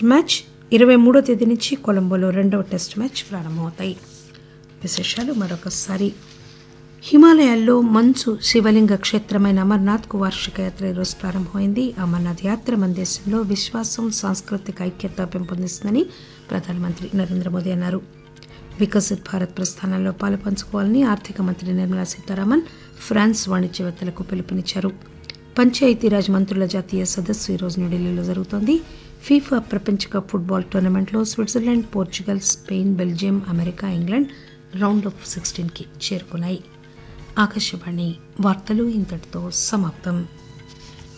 match ఇరవై మూడో తేదీ నుంచి కొలంబోలో రెండవ టెస్ట్ మ్యాచ్ ప్రారంభమవుతాయి విశేషాలు మరొకసారి హిమాలయాల్లో మంచు శివలింగ క్షేత్రమైన అమర్నాథ్కు వార్షిక యాత్ర ఈరోజు ప్రారంభమైంది అమర్నాథ్ యాత్ర మన దేశంలో విశ్వాసం సాంస్కృతిక ఐక్యత పెంపొందిస్తుందని ప్రధానమంత్రి నరేంద్ర మోదీ అన్నారు వికసిత్ భారత్ ప్రస్థానంలో పాలు పంచుకోవాలని ఆర్థిక మంత్రి నిర్మలా సీతారామన్ ఫ్రాన్స్ వాణిజ్యవేత్తలకు పిలుపునిచ్చారు పంచాయతీరాజ్ మంత్రుల జాతీయ సదస్సు ఈరోజు న్యూఢిల్లీలో జరుగుతోంది ఫీఫా ప్రపంచ కప్ ఫుట్బాల్ టోర్నమెంట్లో Switzerland Portugal Spain Belgium America England round of సిక్స్టీన్కి చేరుకున్నాయి ఆకాశవాణి వార్తలు ఇంతటితో సమాప్తం